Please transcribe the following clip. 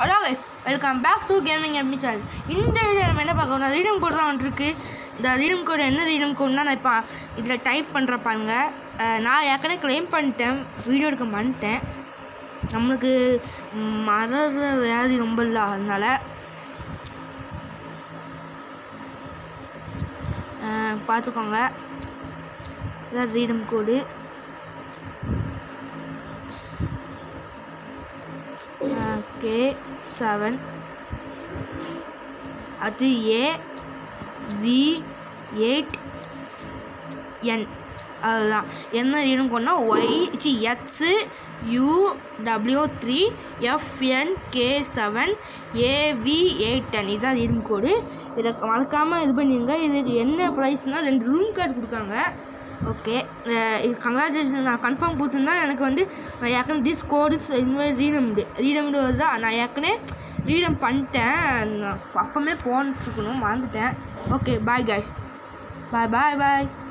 hello guys welcome back to gaming Emmy channel இந்த video நம்ம என்ன பார்க்க போறோம் ரீடம் கோட் தான் வந்துருக்கு இந்த ரீடம் கோட் என்ன ரீடம் கோட்னா நான் இப்போ இதில் டைப் பண்ணுற பாருங்க அஹ், நான் ஏற்கனவே க்ளைம் பண்ணிட்டேன் வீடியோ எடுக்க மாட்டேன் நம்மளுக்கு மறற வியாதி ரொம்ப இல்லை அதனால அஹ், பார்த்துக்கோங்க இதான் ரீடம் கோடு கே செவன் அது ஏ வி எயிட் என் அதுதான் என்ன ரீடும் கொண்டா Y C X U W three FN K seven AV eight ten இதுதான் ரீடும் கோடு இதை மறக்காமல் இது பண்ணிடுங்க இதுக்கு என்ன ப்ரைஸ்னால் ரெண்டு ரூம் கார்டு கொடுக்காங்க ஓகே இது கங்க்ராச்சுலேஷன் நான் கன்ஃபார்ம் கொடுத்துருந்தா எனக்கு வந்து நான் ஏற்கனவே திஸ் கோடு இந்த மாதிரி ரீடம்டு ரீடம்டு தான் நான் ஏற்கனவே ரீடம் பண்ணிட்டேன் நான் அப்போமே போன்ட்டுருக்கணும் மறந்துட்டேன் ஓகே பாய் கைஸ் பாய் பாய் பாய்